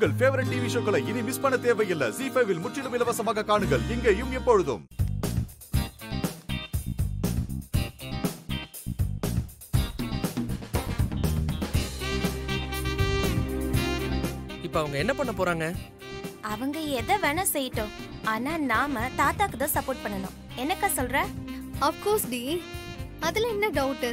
உங்கள் favourite TV ஷோக்களை இனி miss பண்ண தேவையில்லை ஜி ஃபைவில் முற்றிலும் இலவசமாக காணுங்கள் இங்கேயும் எப்பொழுதும் இப்ப அவங்க என்ன பண்ண போறாங்க அவங்க எதை வேணா செய்யட்டும் ஆனா நாம தாத்தாக்கு தான் சப்போர்ட் பண்ணணும் என்னக்கா சொல்ற அப்கோர்ஸ் டி அதுல என்ன டவுட்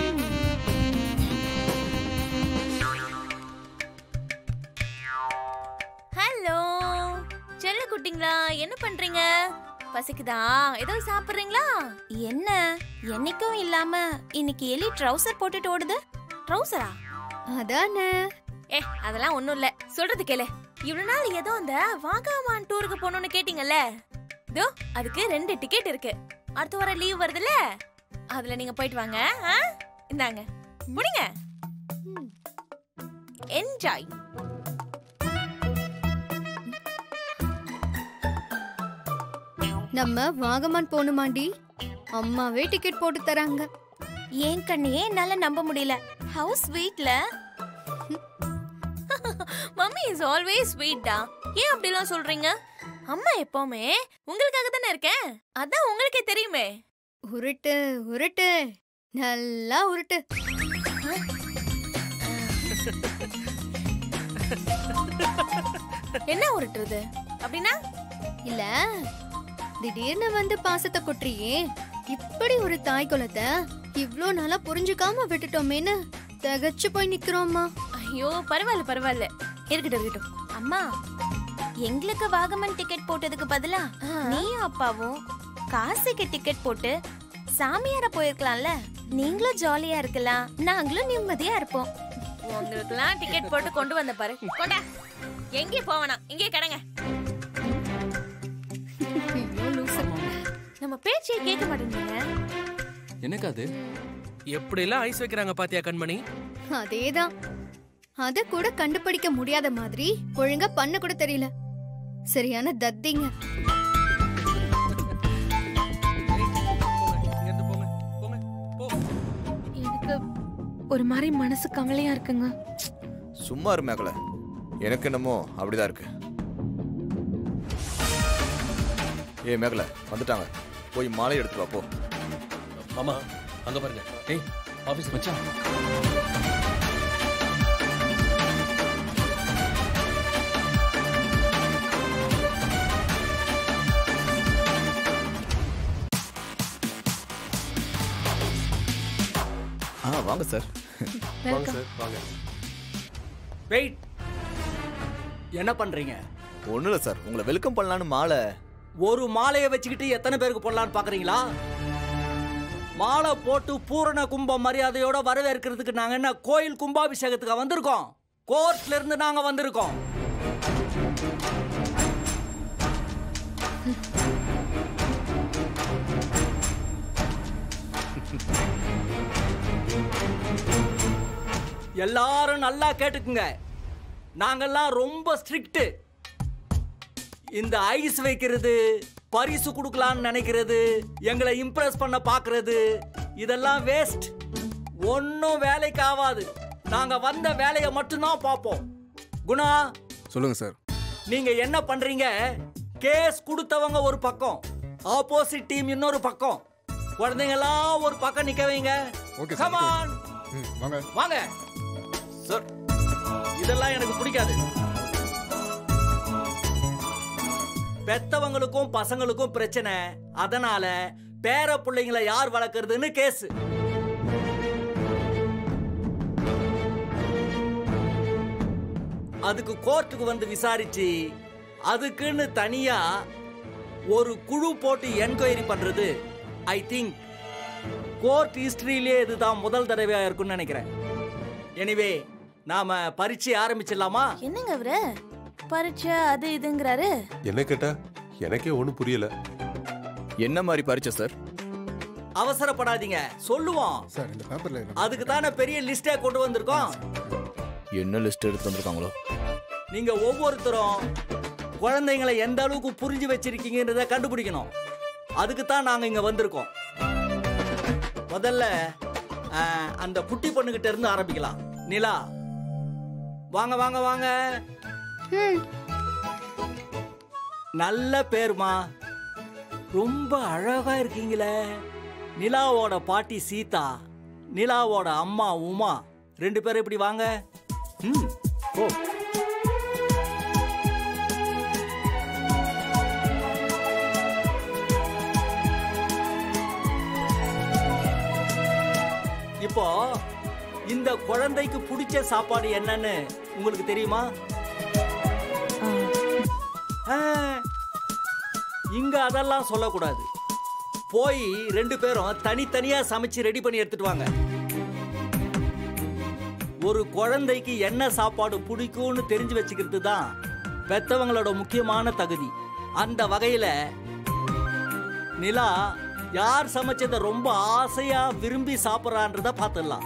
ஹலோ செல்ல குட்டிங்களா என்ன பண்றீங்க பசிக்குதா ஏதோ சாப்பிடுறீங்களா என்ன என்னைக்கும் இல்லாம இன்னைக்கு எலி ட்ரவுசர் போட்டுட்டு ஓடுது ட்ரவுசரா அதானே ஏ அதெல்லாம் ஒண்ணும் இல்ல சொல்றது கேளு இவ்வளவு நாள் ஏதோ அந்த வாகாமான் டூருக்கு போகணும்னு கேட்டீங்கல்ல இதோ அதுக்கு ரெண்டு டிக்கெட் இருக்கு அடுத்த வாரம் லீவ் வருதுல்ல அதுல நீங்க போயிட்டு வாங்க ஆ? இந்தாங்க முடிங்க என்ஜாய் நம்ம வாகமான் போகணுமாண்டி அம்மாவே டிக்கெட் போட்டு தராங்க ஏன் கண்ணையே என்னால நம்ப முடியல ஹவுஸ் ஸ்வீட்ல மம்மி இஸ் ஆல்வேஸ் ஸ்வீட்டா ஏன் அப்படிலாம் சொல்றீங்க அம்மா எப்பவுமே உங்களுக்காக தானே இருக்கேன் அதான் உங்களுக்கே தெரியுமே உருட்டு உருட்டு நல்லா உருட்டு என்ன உருட்டுறது அப்படின்னா இல்ல திடீர்னு வந்து பாசத்தை கொட்டுறியே இப்படி ஒரு தாய் குலத்தை இவ்ளோ நாளா புரிஞ்சுக்காம விட்டுட்டோமேன்னு தகச்சு போய் நிக்கிறோம்மா ஐயோ பரவாயில்ல பரவாயில்ல இருக்கட்டும் இருக்கட்டும் அம்மா எங்களுக்கு வாகமன் டிக்கெட் போட்டதுக்கு பதிலா நீயும் அப்பாவும் காசுக்கு டிக்கெட் போட்டு சாமியார போயிருக்கலாம்ல நீங்களும் ஜாலியா இருக்கலாம் நாங்களும் நிம்மதியா இருப்போம் உங்களுக்குலாம் டிக்கெட் போட்டு கொண்டு வந்த பாரு கொண்டா எங்கேயும் போவனா இங்கே கடங்க ஐயோ, லூசு. நம்ம பேச்சையே கேட்க மாட்டேங்கிறீங்க எனக்கு அது எப்படி எல்லாம் ஐஸ் வைக்கிறாங்க பாத்தியா கண்மணி அதேதான் அத கூட கண்டுபிடிக்க முடியாத மாதிரி ஒழுங்கா பண்ண கூட தெரியல சரியான தத்திங்க இங்கிருந்து போங்க போங்க போ எனக்கு ஒரு மாதிரி மனசு கவலையா இருக்குங்க சும்மா இரு மேகல எனக்கு என்னமோ அப்படிதான் இருக்கு ஏ மேகல வந்துட்டாங்க போய் மாலை எடுத்து வா போ மாமா அங்க பாருங்க ஏய் ஆபீஸ் மச்சான் ஆ வாங்க சார் வாங்க சார் வாங்க வெயிட் என்ன பண்றீங்க ஒன்றும் இல்லை சார் உங்களை வெல்கம் பண்ணலான்னு மாலை ஒரு மாலையை வச்சுக்கிட்டு எத்தனை பேருக்கு போடலான்னு பாக்குறீங்களா மாலை போட்டு பூரண கும்ப மரியாதையோட வரவேற்கிறதுக்கு நாங்க என்ன கோயில் கும்பாபிஷேகத்துக்கு வந்திருக்கோம் கோர்ட்ல இருந்து நாங்க வந்திருக்கோம் எல்லாரும் நல்லா கேட்டுக்குங்க நாங்கெல்லாம் ரொம்ப ஸ்ட்ரிக்ட் இந்த ஐஸ் வைக்கிறது பரிசு கொடுக்கலாம்னு நினைக்கிறது எங்களை இம்ப்ரெஸ் பண்ண பார்க்கிறது இதெல்லாம் வேஸ்ட் ஒன்றும் வேலைக்கு ஆகாது நாங்க வந்த வேலையை மட்டும்தான் பார்ப்போம் குணா சொல்லுங்க சார் நீங்க என்ன பண்றீங்க கேஸ் கொடுத்தவங்க ஒரு பக்கம் ஆப்போசிட் டீம் இன்னொரு பக்கம் குழந்தைங்களாம் ஒரு பக்கம் நிக்க வைங்க Okay, sir. Come on. ம் வாங்க வாங்க சார் இதெல்லாம் எனக்கு பிடிக்காது பெத்தவங்களுக்கும் பசங்களுக்கும் பிரச்சனை அதனால பேர பிள்ளைங்களை யார் வளர்க்கறதுன்னு கேஸ் அதுக்கு கோர்ட்டுக்கு வந்து விசாரிச்சு அதுக்குன்னு தனியா ஒரு குழு போட்டு என்கொயரி பண்றது ஐ திங்க் கோர்ட் ஹிஸ்டரியிலே இதுதான் முதல் தடவையா இருக்கும்னு நினைக்கிறேன் எனிவே நாம பரீட்சை ஆரம்பிச்சிடலாமா என்னங்க அவரு பரீட்சை அது இதுங்கிறாரு என்ன கேட்டா எனக்கே ஒண்ணும் புரியல என்ன மாதிரி பரிச்சை சார் அவசரப்படாதீங்க சொல்லுவோம் சார் இந்த பேப்பர்ல அதுக்கு தானே பெரிய லிஸ்டே கொண்டு வந்திருக்கோம் என்ன லிஸ்ட் எடுத்து வந்திருக்காங்களோ நீங்க ஒவ்வொருத்தரும் குழந்தைங்களை எந்த அளவுக்கு புரிஞ்சு வச்சிருக்கீங்கன்றத கண்டுபிடிக்கணும் அதுக்கு தான் நாங்க இங்க வந்திருக்கோம் முதல்ல ஆஹ், அந்த குட்டி பொண்ணுகிட்ட இருந்து ஆரம்பிக்கலாம் நிலா வாங்க வாங்க வாங்க ம் நல்ல பேருமா ரொம்ப அழகா இருக்கீங்களே நிலாவோட பாட்டி சீதா நிலாவோட அம்மா உமா ரெண்டு பேரும் இப்படி வாங்க ம் ஓ இப்போ இந்த குழந்தைக்கு பிடிச்ச சாப்பாடு என்னன்னு உங்களுக்கு தெரியுமா ஆ, இங்க அதெல்லாம் சொல்லக்கூடாது போய் ரெண்டு பேரும் தனித்தனியா சமைச்சு ரெடி பண்ணி எடுத்துட்டு வாங்க ஒரு குழந்தைக்கு என்ன சாப்பாடு பிடிக்கும்னு தெரிஞ்சு வச்சுக்கிறது தான் பெத்தவங்களோட முக்கியமான தகுதி அந்த வகையில நிலா யார் சமைச்சதை ரொம்ப ஆசையா விரும்பி சாப்பிட்றான்றத பார்த்துடலாம்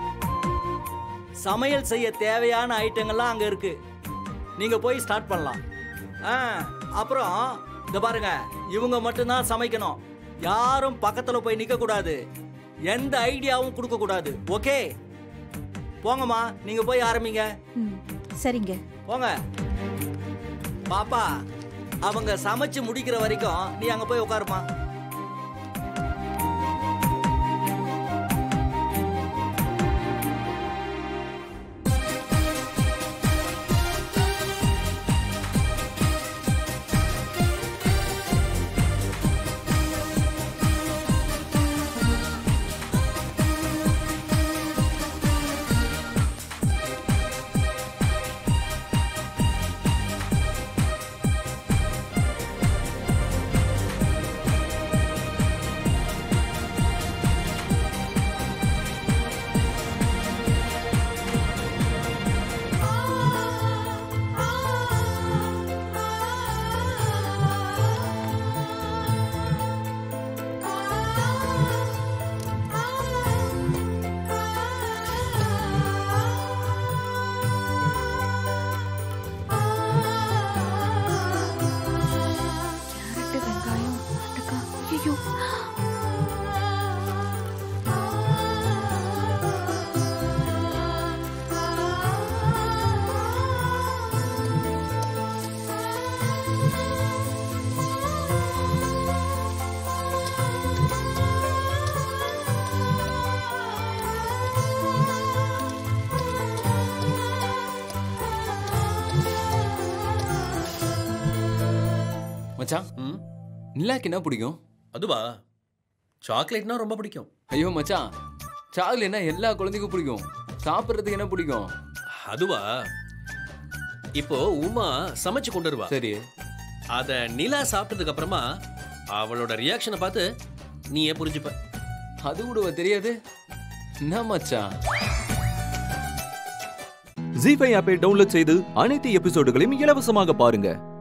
சமையல் செய்ய தேவையான ஐட்டங்கள்லாம் அங்க இருக்கு நீங்க போய் ஸ்டார்ட் பண்ணலாம் ஆ அப்புறம் இந்த பாருங்க இவங்க மட்டும்தான் சமைக்கணும் யாரும் பக்கத்துல போய் நிக்க கூடாது எந்த ஐடியாவும் கொடுக்க கூடாது ஓகே போங்கம்மா நீங்க போய் ஆரம்பிங்க ம் சரிங்க போங்க பாப்பா அவங்க சமைச்சு முடிக்கிற வரைக்கும் நீ அங்க போய் உட்காருமா கேரட்டு வெங்காயம் வெண்டைக்காய் ஐயோ மச்சான் ம் நிலாக்கு என்ன பிடிக்கும் அதுவா சாக்லேட்னா ரொம்ப பிடிக்கும் ஐயோ மச்சான் சாக்லேட்னா எல்லா குழந்தைக்கும் பிடிக்கும் சாப்பிட்றதுக்கு என்ன பிடிக்கும் அதுவா இப்போ உமா சமைச்சு கொண்டு வருவா சரி அத நிலா சாப்பிட்டதுக்கு அப்புறமா அவளோட ரியாக்ஷனை பார்த்து நீயே புரிஞ்சுப்ப அது கூடவா தெரியாது என்ன மச்சான் ஜி ஃபைவ் ஆப்பை டவுன்லோட் செய்து அனைத்து எபிசோடுகளையும் இலவசமாக பாருங்க